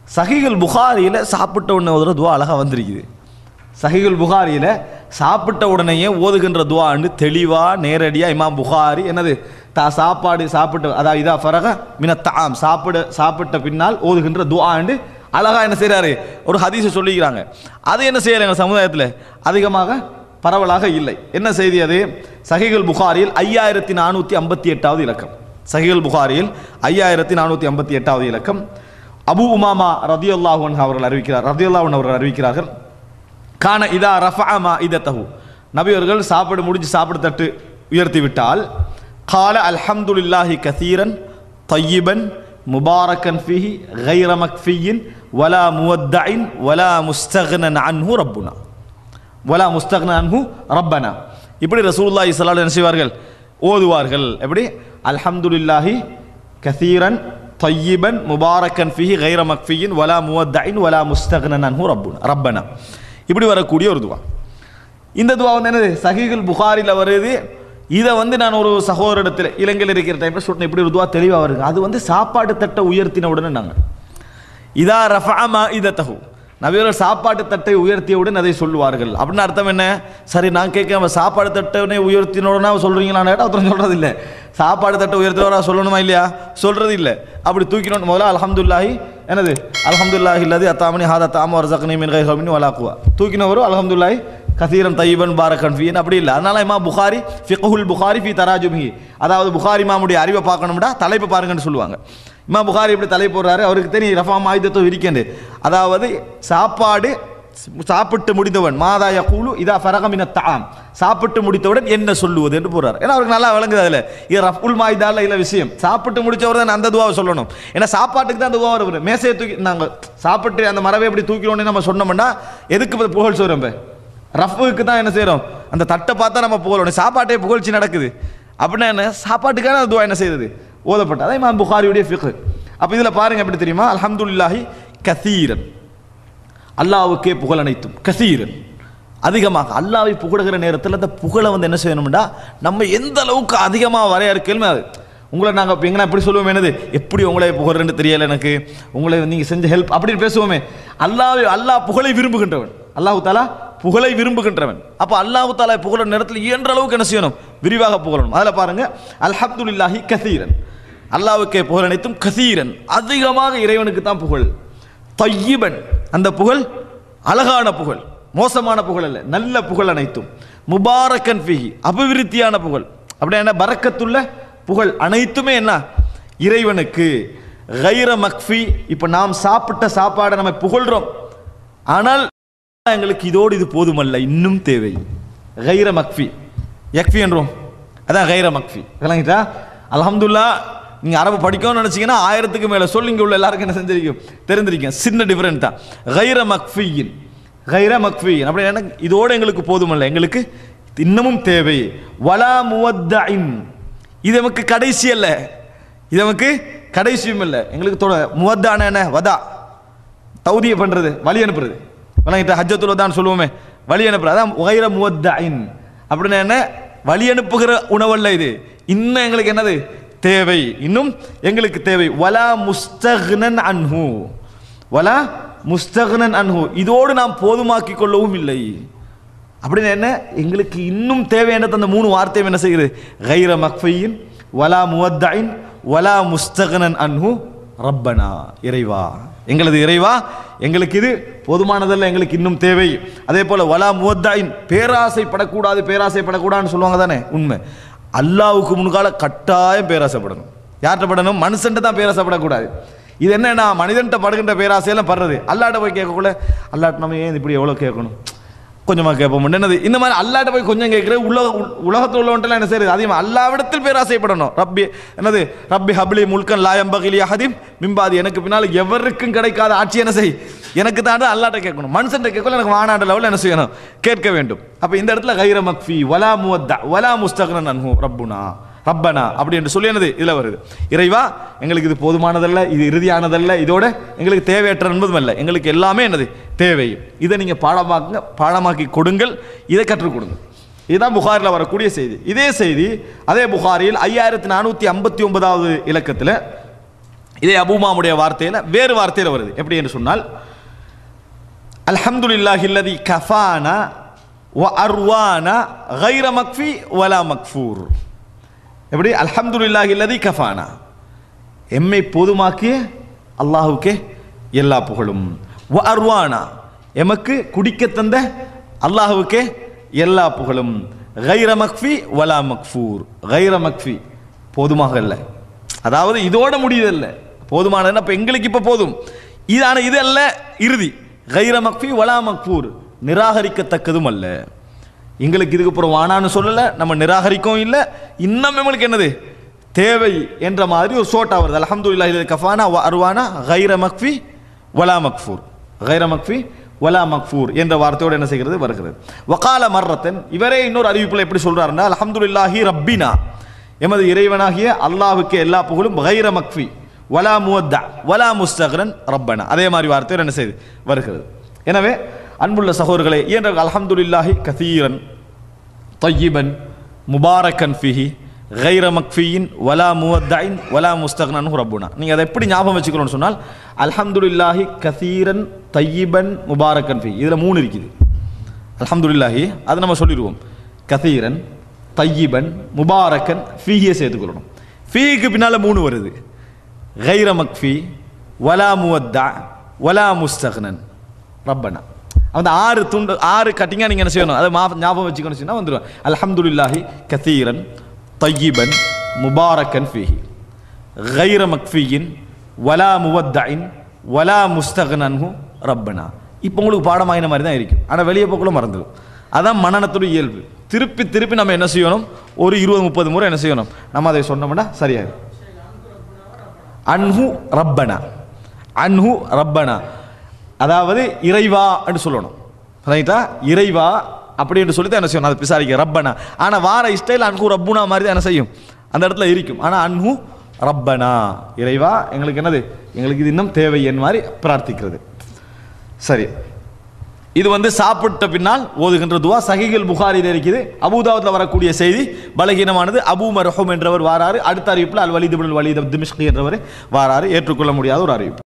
சஹிகுல் புகாரியில் சாப்பிட்ட உடனே ஒரு துவா அழகாக வந்திருக்குது சஹிகுல் புகாரியில் சாப்பிட்ட உடனேயே ஓதுகின்ற துவான்னு தெளிவாக நேரடியாக இமாம் புகாரி என்னது தா சாப்பாடு சாப்பிட்ட அதாவது இதா ஃபரக மின தாம் சாப்பிட சாப்பிட்ட பின்னால் ஓதுகின்ற துவாண்டு அழகாக என்ன செய்கிறாரு ஒரு ஹதீஸை சொல்லிக்கிறாங்க அது என்ன செய்யலை எங்கள் சமுதாயத்தில் அதிகமாக பரவலாக இல்லை என்ன செய்தி அது சஹிகுல் புகாரியில் ஐயாயிரத்தி நானூற்றி ஐம்பத்தி எட்டாவது இலக்கம் சஹிகுல் புகாரியில் ஐயாயிரத்தி நானூற்றி ஐம்பத்தி எட்டாவது இலக்கம் அபு உமாமா ரதியுல்லாஹன் அவர்கள் அறிவிக்கிறார் ரதியுல்லாஹன் அவர்கள் அறிவிக்கிறார்கள் கான இதா ரஃபா இதத்தஹு நபி அவர்கள் சாப்பிட முடிஞ்சு சாப்பிட தட்டு உயர்த்தி விட்டால் கால அல்ஹம்துலில்லாஹி கசீரன் طيبا مباركا فيه غير مكفي ولا مودع ولا مستغنى عنه ربنا ولا مستغنى عنه ربنا இப்படி ரசூலுல்லாஹி ஸல்லல்லாஹு அலைஹி என்ன செய்வார்கள் ஓதுவார்கள் எப்படி அல்ஹம்துலில்லாஹி கசீரன் طيبا مباركا فيه غير مكفي ولا مودع ولا مستغنى عنه ربنا ربنا இப்படி வரக்கூடிய ஒரு துவா இந்த துவா வந்து என்னது சஹீகுல் புகாரில் வருது இதை வந்து நான் ஒரு சகோதரிடத்தில் இலங்கையில் இருக்கிற டைமில் சொன்னேன் இப்படி ஒரு துவா தெளிவாக வருது அது வந்து சாப்பாடு தட்டை உயர்த்தின உடனே நாங்கள் இதா ரஃபாமா இத தகு நபியர்கள் சாப்பாட்டு தட்டை உயர்த்தியவுடன் அதை சொல்லுவார்கள் அப்படின்னு அர்த்தம் என்ன சரி நான் கேட்க சாப்பாடு தட்டை உயர்த்தினோடனா சொல்றீங்களான்னு கேட்டால் ஒருத்தர் சொல்றது இல்லை சாப்பாடு தட்டை உயர்த்தினவரா சொல்லணுமா இல்லையா சொல்றது இல்லை அப்படி தூக்கினோம் முதல்ல அல்ஹம்துல்லாஹி என்னது அல்ஹம்துல்லாஹி இல்லது அத்தாமனி ஹாதா தாம வரசக்னி மின் கை ஹமின் வலாக்குவா தூக்கினவரும் அல்ஹம்துல்லாஹி கசீரன் தையபன் பாரக்கன் ஃபீன் அப்படி இல்லை அதனால இமா புகாரி ஃபிqஹுல் புகாரி ஃபி தராஜுமிஹி அதாவது புகாரி இமாமுடைய அறிவை பார்க்கணும்டா தலைப்பு பாருங்கன்னு சொல்லுவாங்க இமா புகாரி இப்படி தலை போடுறாரு அவருக்கு தெரியும் ரஃபா ஆயுதத்தை இருக்கேன் அதாவது சாப்பாடு சாப்பிட்டு முடித்தவன் மாதா யகூலு இதா ஃபரகமின தாம் சாப்பிட்டு முடித்தவுடன் என்ன சொல்லுவது என்று போறார் ஏன்னா அவருக்கு நல்லா விளங்குது அதில் இது ரஃபுல் மாயுதால இல்லை விஷயம் சாப்பிட்டு முடிச்சவர் தான் அந்த துவாவை சொல்லணும் ஏன்னா சாப்பாட்டுக்கு தான் அந்த துவா வரும் மேசையை தூக்கி நாங்கள் சாப்பிட்டு அந்த மரவை எப்படி தூக்கினோன்னு நம்ம சொன்னோம்னா எதுக்கு புகழ் சொல்கிறோம் இப்போ ரஃபுக்கு தான் என்ன செய்கிறோம் அந்த தட்டை பார்த்தா நம்ம புகழணும் சாப்பாட்டே புகழ்ச்சி நடக்குது அப்படின்னா என்ன சாப்பாட்டுக்கான அந்த துவா என்ன செய்யுது ஓதப்பட்ட அதே இமாம் புகாரியுடைய ஃபிqh அப்போ இதில் பாருங்க எப்படி தெரியுமா அல்ஹம்துலில்லாஹி கசீரன் அல்லாவுக்கே புகழ் அனைத்தும் கசீரன் அதிகமாக அல்லாவை புகழுகிற நேரத்தில் அந்த புகழை வந்து என்ன செய்யணும்டா நம்ம எந்த அளவுக்கு அதிகமாக வரையறுக்கலுமே அது உங்களை நாங்கள் இப்போ எங்கன்னா எப்படி சொல்லுவோம் என்னது எப்படி உங்களை புகழ்றேன்னு தெரியல எனக்கு உங்களை நீங்கள் செஞ்ச ஹெல்ப் அப்படின்னு பேசுவோமே அல்லாவை அல்லாஹ் புகழை விரும்புகின்றவன் அல்லாஹு தாலா புகழை விரும்புகின்றவன் அப்போ அல்லாஹு தாலா புகழ நேரத்தில் இயன்ற அளவுக்கு என்ன செய்யணும் விரிவாக புகழணும் அதில் பாருங்க அல்ஹம்துலில்லாஹி கசீரன் அல்லாவுக்கே புகழ் அனைத்தும் கசீரன் அதிகமாக இறைவனுக்கு தான் புகழ் தையிபன் அந்த புகழ் அழகான புகழ் மோசமான புகழ் அல்ல நல்ல புகழ் அனைத்தும் முபாரக்கன் ஃபிஹி அபிவிருத்தியான புகழ் அப்படின்னா என்ன பரக்கத்துள்ள புகழ் அனைத்துமே என்ன இறைவனுக்கு கைர மக்ஃபி இப்போ நாம் சாப்பிட்ட சாப்பாடை நம்ம புகழ்றோம் ஆனால் எங்களுக்கு இதோடு இது போதுமல்ல இன்னும் தேவை கைர மக்ஃபி யக்ஃபி என்றோம் அதான் கைர மக்ஃபி விளங்கிட்டா அல்ஹம்துல்லா நீங்கள் அரபு படிக்கணும்னு நினச்சிங்கன்னா ஆயிரத்துக்கு மேலே சொல்லி இங்கே உள்ள எல்லாருக்கும் என்ன செஞ்சிருக்கும் தெரிஞ்சிருக்கேன் சின்ன டிஃப்ரெண்ட் தான் கைர மக்ஃபியின் கைர மக்ஃபியின் அப்படி என்ன இதோடு எங்களுக்கு போதுமல்ல எங்களுக்கு இன்னமும் தேவை வலா முவத்தஇன் இது நமக்கு கடைசி அல்ல இது நமக்கு கடைசியும் இல்லை எங்களுக்கு தொட முவத்தான என்ன வதா தௌதிய பண்ணுறது வழி அனுப்புறது வழங்கிட்ட ஹஜ்ஜத்துல் வதான் சொல்லுவோமே வழி அனுப்புறது அதான் உகைர முவத்தஇன் அப்படின்னா என்ன வழி அனுப்புகிற உணவல்ல இது இன்னும் எங்களுக்கு என்னது தேவை இன்னும் எங்களுக்கு தேவை வலா முஸ்தக்னன் அன்ஹு வலா முஸ்தக்னன் அன்ஹு இதோடு நாம் போதுமாக்கி கொள்ளவும் இல்லை அப்படின்னு என்ன எங்களுக்கு இன்னும் தேவையானது அந்த மூணு வார்த்தையும் என்ன செய்கிறது கைர மக்ஃபையின் வலா முவத்தஇன் வலா முஸ்தகனன் அன்ஹு ரப்பனா இறைவா எங்களது இறைவா எங்களுக்கு இது போதுமானதல்ல எங்களுக்கு இன்னும் தேவை அதே போல வலா முவத்தாயின் பேராசைப்படக்கூடாது பேராசைப்படக்கூடாதுன்னு சொல்லுவாங்க தானே உண்மை அல்லாவுக்கு முன்கால கட்டாயம் பேராசைப்படணும் யார்கிட்ட படணும் மனுஷன்ட்ட தான் பேராசைப்படக்கூடாது இது என்னன்னா மனிதன்ட்ட படுகின்ற பேராசையெல்லாம் படுறது அல்லாட்ட போய் கேட்கக்குள்ள அல்லாட்ட நம்ம ஏன் இப்படி எவ்வளோ கேட்கணும் கொஞ்சமாக கேட்போம் என்னது இந்த மாதிரி அல்லாட்ட போய் கொஞ்சம் கேட்குறது உலக உலகத்தில் உள்ளவன்ட்டெல்லாம் என்ன செய்யுது அதிகமாக அல்லாவிடத்தில் பேராசைப்படணும் ரப்பி என்னது ரப்பி ஹப்லி முல்கன் லாயம் பகிலி ஹதீம் மிம்பாதி எனக்கு பின்னால் எவருக்கும் கிடைக்காத ஆட்சி என்ன செய் எனக்கு தான் அல்லாட்ட கேட்கணும் மனுஷன் கேட்கல எனக்கு வானாட்ட லெவலில் என்ன செய்யணும் கேட்க வேண்டும் அப்போ இந்த இடத்துல கைர மக்ஃபி வலா முவத்தா வலா முஸ்தகனன் அன்ஹு ரப்புனா ரப்பனா அப்படி என்று சொல்லி என்னது இதில் வருது இறைவா எங்களுக்கு இது போதுமானதல்ல இது இறுதியானதல்ல இதோட எங்களுக்கு தேவையற்ற என்பதும் அல்ல எங்களுக்கு எல்லாமே என்னது தேவை இதை நீங்கள் பாடமாக்குங்க பாடமாக்கி கொடுங்கள் இதை கற்றுக் கொடுங்க இதுதான் புகாரில் வரக்கூடிய செய்தி இதே செய்தி அதே புகாரில் ஐயாயிரத்தி நானூற்றி ஐம்பத்தி ஒன்பதாவது இலக்கத்தில் இதே அபூமாவுடைய வார்த்தையில் வேறு வார்த்தையில் வருது எப்படி என்று சொன்னால் அல்ஹம்துலில்லாஹி அல்லதி கஃபானா வ அர்வானா கைர மக்ஃபி வலா மக்ஃபூர் எப்படி அல்ஹம்துலில்லாஹி அல்லதி கஃபானா எம்மை போதுமாக்கிய அல்லாஹுக்கே எல்லா புகழும் வ அர்வானா எமக்கு குடிக்க தந்த அல்லாஹுக்கே எல்லா புகழும் கைர மக்ஃபி வலா மக்ஃபூர் கைர மக்ஃபி போதுமாக இல்லை அதாவது இதோட முடியுதல்ல போதுமானதுன்னா இப்போ எங்களுக்கு இப்போ போதும் இதான இது அல்ல இறுதி கைர மக்ஃபி வலா மக்ஃபூர் நிராகரிக்கத்தக்கதும் அல்ல எங்களுக்கு இதுக்கு அப்புறம் வானான்னு சொல்லலை நம்ம நிராகரிக்கவும் இல்லை இன்னும் எங்களுக்கு என்னது தேவை என்ற மாதிரி ஒரு சோட்டா வருது அல்ஹம்துலில்லாஹி இது கஃபானா வ அர்வானா கைர மக்ஃபி வலா மக்ஃபூர் கைர மக்ஃபி வலா மக்ஃபூர் என்ற வார்த்தையோடு என்ன செய்கிறது வருகிறது வகால மர்ரத்தன் இவரே இன்னொரு அறிவிப்பில் எப்படி சொல்றாருன்னா அல்ஹம்துலில்லாஹி ரப்பினா எமது இறைவனாகிய அல்லாஹ்வுக்கு எல்லா புகழும் கைர மக்ஃபி வலா முவத்தா வலா முஸ்தகரன் ரப்பனா அதே மாதிரி வார்த்தையோடு என்ன செய்து வருகிறது எனவே அன்புள்ள சகோதரர்களே இயன்ற அல்ஹம்துலில்லாஹி கசீரன் طيبا முபாரக்கன் ஃபிஹி கைர மக்ஃபியின் வலா முவத்தைன் வலா முஸ்தக்னு ரப்புனா நீங்கள் அதை எப்படி ஞாபகம் வச்சுக்கணும்னு சொன்னால் அல்ஹம்துலில்லாஹி கசீரன் தையிபன் முபாரக்கன் ஃபி இதில் மூணு இருக்குது அல்ஹம்துலில்லாஹி அது நம்ம சொல்லிடுவோம் கசீரன் தையிபன் முபாரக்கன் ஃபீஹியை சேர்த்துக்கொள்ளணும் ஃபீக்கு பின்னால் மூணு வருது கைர மக்ஃபி வலா முவத்தா வலா முஸ்தக்னன் ரப்பனா அந்த ஆறு துண்டு ஆறு கட்டிங்காக நீங்கள் என்ன செய்யணும் அதை மா ஞாபகம் வச்சுக்கணும் சொன்னால் வந்துடும் அல்ஹம்துலில்லாஹி கசீரன் தையிபன் முபாரக்கன் ஃபீஹி கைர மக்ஃபியின் வலா முவத்தஇன் வலா முஸ்தகனன்ஹு ரப்பனா இப்போ உங்களுக்கு பாடமாயின மாதிரி தான் இருக்கும் ஆனால் வெளியே போக்குள்ள மறந்துடும் அதான் மனநத்துடைய இயல்பு திருப்பி திருப்பி நம்ம என்ன செய்யணும் ஒரு இருபது முப்பது முறை என்ன செய்யணும் நம்ம அதை சொன்னோம்னா சரியாயிடும் அன்ஹு ரப்பனா அன்ஹு ரப்பனா அதாவது இறைவா என்று சொல்லணும் ரைட்டா இறைவா அப்படி என்று சொல்லி தான் என்ன செய்யணும் அதை விசாரிக்க ரப்பனா ஆனால் வார இஸ்டைல் அன்ஹு ரப்புனா மாதிரி தான் என்ன செய்யும் அந்த இடத்துல இருக்கும் ஆனால் அன்ஹு ரப்பனா இறைவா எங்களுக்கு என்னது எங்களுக்கு இது இன்னும் தேவை என் மாதிரி பிரார்த்திக்கிறது சரி இது வந்து சாப்பிட்ட பின்னால் ஓதுகின்ற துவா சஹிகள் புகாரில் இருக்குது அபூதாவத்தில் வரக்கூடிய செய்தி பலகீனமானது அபூ மர்ஹூம் என்றவர் வாராரு அடுத்த அறிவிப்பில் அல் வலிது வலித் திமிஷ்கி என்றவர் வாராரு ஏற்றுக்கொள்ள முடியாத ஒரு அறிவிப்பு